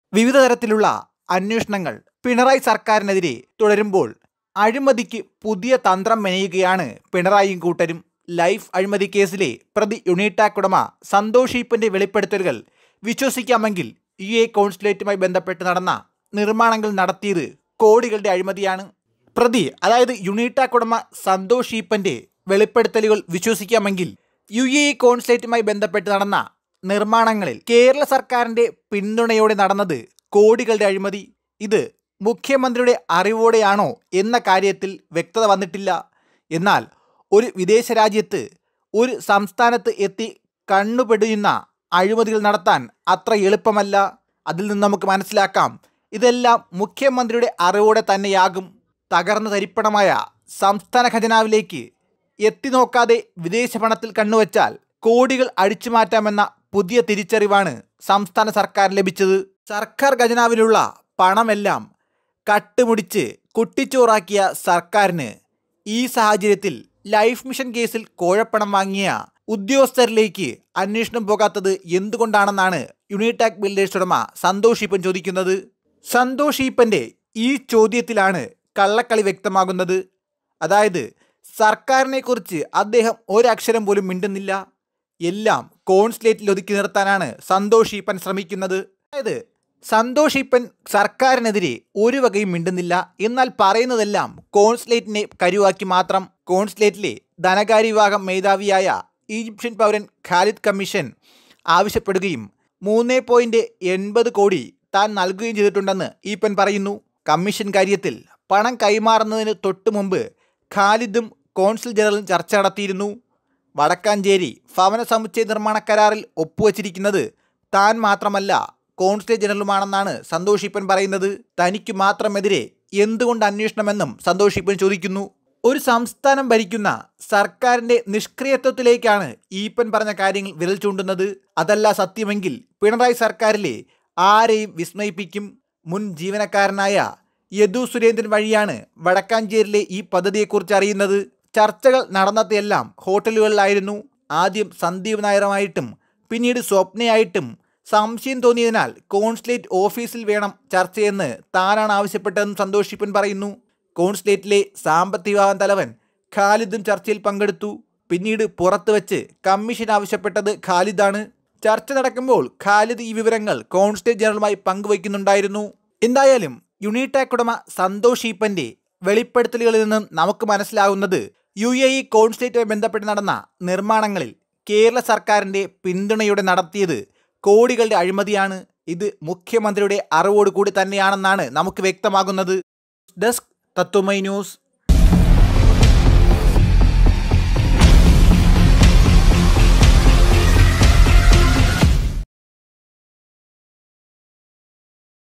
വിവിധ തരത്തിലുള്ള അന്വേഷണങ്ങൾ പിണറായി സർക്കാരിനെതിരെ തുടരുമ്പോൾ അഴിമതിക്ക് പുതിയ തന്ത്രം മെനയുകയാണ് പിണറായിയും കൂട്ടരും ലൈഫ് അഴിമതി കേസിലെ പ്രതി യുണീടാക് ഉടമ സന്തോഷ് ഈപ്പന്റെ വെളിപ്പെടുത്തലുകൾ വിശ്വസിക്കാമെങ്കിൽ യു എ കോൺസുലേറ്റുമായി ബന്ധപ്പെട്ട് നടന്ന നിർമ്മാണങ്ങൾ നടത്തിയത് കോടികളുടെ അഴിമതിയാണ് പ്രതി അതായത് യുണീടാക് ഉടമ സന്തോഷ് ഈപ്പന്റെ വെളിപ്പെടുത്തലുകൾ വിശ്വസിക്കാമെങ്കിൽ യു എ ഇ കോൺസുലേറ്റുമായി ബന്ധപ്പെട്ട് നടന്ന നിർമ്മാണങ്ങളിൽ കേരള സർക്കാരിന്റെ പിന്തുണയോടെ നടന്നത് കോടികളുടെ അഴിമതി ഇത് മുഖ്യമന്ത്രിയുടെ അറിവോടെയാണോ എന്ന കാര്യത്തിൽ വ്യക്തത വന്നിട്ടില്ല എന്നാൽ ഒരു വിദേശ രാജ്യത്ത് ഒരു സംസ്ഥാനത്ത് എത്തി കണ്ണുപെടുന്ന അഴിമതികൾ നടത്താൻ അത്ര എളുപ്പമല്ല അതിൽ നിന്ന് നമുക്ക് മനസ്സിലാക്കാം ഇതെല്ലാം മുഖ്യമന്ത്രിയുടെ അറിവോടെ തന്നെയാകും തകർന്നു തരിപ്പണമായ സംസ്ഥാന ഖജനാവിലേക്ക് എത്തി നോക്കാതെ വിദേശ പണത്തിൽ കണ്ണുവച്ചാൽ കോടികൾ അടിച്ചു മാറ്റാമെന്ന പുതിയ തിരിച്ചറിവാണ് സംസ്ഥാന സർക്കാർ ലഭിച്ചത് സർക്കാർ ഖജനാവിലുള്ള പണമെല്ലാം കട്ടുമുടിച്ച് കുട്ടിച്ചോറാക്കിയ സർക്കാരിന് ഈ സാഹചര്യത്തിൽ ലൈഫ് മിഷൻ കേസിൽ കോഴപ്പണം വാങ്ങിയ ഉദ്യോഗസ്ഥരിലേക്ക് അന്വേഷണം പോകാത്തത് എന്തുകൊണ്ടാണെന്നാണ് യുണീടാക് ബിൽഡേഴ്സ് ഉടമ സന്തോഷ് ഈപ്പൻ ചോദിക്കുന്നത് സന്തോഷ് ഈപ്പന്റെ ഈ ചോദ്യത്തിലാണ് കള്ളക്കളി വ്യക്തമാകുന്നത് അതായത് സർക്കാരിനെ കുറിച്ച് അദ്ദേഹം ഒരക്ഷരം പോലും മിണ്ടുന്നില്ല എല്ലാം കോൺസുലേറ്റിൽ ഒതുക്കി നിർത്താനാണ് സന്തോഷ് ഈപ്പൻ ശ്രമിക്കുന്നത് അതായത് സന്തോഷ് ഈപ്പൻ സർക്കാരിനെതിരെ ഒരു വകയും മിണ്ടുന്നില്ല എന്നാൽ പറയുന്നതെല്ലാം കോൺസുലേറ്റിനെ കരുവാക്കി മാത്രം കോൺസുലേറ്റിലെ ധനകാര്യ വിഭാഗം മേധാവിയായ ഈജിപ്ഷ്യൻ പൗരൻ ഖാലിദ് കമ്മീഷൻ ആവശ്യപ്പെടുകയും മൂന്ന് പോയിന്റ് എൺപത് കോടി താൻ നൽകുകയും ചെയ്തിട്ടുണ്ടെന്ന് ഈപ്പൻ പറയുന്നു കമ്മീഷൻ കാര്യത്തിൽ പണം കൈമാറുന്നതിന് തൊട്ടു മുമ്പ് ഖാലിദും കോൺസുൽ ജനറലും ചർച്ച നടത്തിയിരുന്നു വടക്കാഞ്ചേരി ഭവന സമുച്ചയ നിർമ്മാണ കരാറിൽ ഒപ്പുവച്ചിരിക്കുന്നത് താൻ മാത്രമല്ല കോൺസുലേറ്റ് ജനറലുമാണെന്നാണ് സന്തോഷ് ഈപ്പൻ പറയുന്നത് തനിക്ക് മാത്രമെതിരെ എന്തുകൊണ്ട് അന്വേഷണമെന്നും സന്തോഷ് ഈപ്പൻ ചോദിക്കുന്നു ഒരു സംസ്ഥാനം ഭരിക്കുന്ന സർക്കാരിന്റെ നിഷ്ക്രിയത്വത്തിലേക്കാണ് ഈപ്പൻ പറഞ്ഞ കാര്യങ്ങൾ വിരൽ ചൂണ്ടുന്നത് അതല്ല സത്യമെങ്കിൽ പിണറായി സർക്കാരിലെ ആരെയും വിസ്മയിപ്പിക്കും മുൻ ജീവനക്കാരനായ യദു സുരേന്ദ്രൻ വഴിയാണ് വടക്കാഞ്ചേരിയിലെ ഈ പദ്ധതിയെക്കുറിച്ച് അറിയുന്നത് ചർച്ചകൾ നടന്നതെല്ലാം ഹോട്ടലുകളിലായിരുന്നു ആദ്യം സന്ദീപ് നായരുമായിട്ടും പിന്നീട് സ്വപ്നയായിട്ടും സംശയം തോന്നിയതിനാൽ കോൺസുലേറ്റ് ഓഫീസിൽ വേണം ചർച്ചയെന്ന് താനാണ് ആവശ്യപ്പെട്ടതെന്ന് സന്തോഷ് ഈപ്പൻ പറയുന്നു കോൺസുലേറ്റിലെ സാമ്പത്തിക വിഭാഗം തലവൻ ഖാലിദും ചർച്ചയിൽ പങ്കെടുത്തു പിന്നീട് പുറത്തു വെച്ച് കമ്മീഷൻ ആവശ്യപ്പെട്ടത് ഖാലിദാണ് ചർച്ച നടക്കുമ്പോൾ ഖാലിദ് ഈ വിവരങ്ങൾ കോൺസുലേറ്റ് ജനറലുമായി പങ്കുവയ്ക്കുന്നുണ്ടായിരുന്നു എന്തായാലും യുണീടാക് ഉടമ സന്തോഷ് ഈപ്പന്റെ വെളിപ്പെടുത്തലുകളിൽ നിന്നും നമുക്ക് മനസ്സിലാകുന്നത് യു എ ഇ കോൺസുലേറ്റുമായി ബന്ധപ്പെട്ട് നടന്ന നിർമ്മാണങ്ങളിൽ കേരള സർക്കാരിന്റെ പിന്തുണയോടെ നടത്തിയത് കോടികളുടെ അഴിമതിയാണ് ഇത് മുഖ്യമന്ത്രിയുടെ അറിവോടുകൂടി തന്നെയാണെന്നാണ് നമുക്ക് വ്യക്തമാകുന്നത് ഡെസ്ക് തത്വമൈ ന്യൂസ്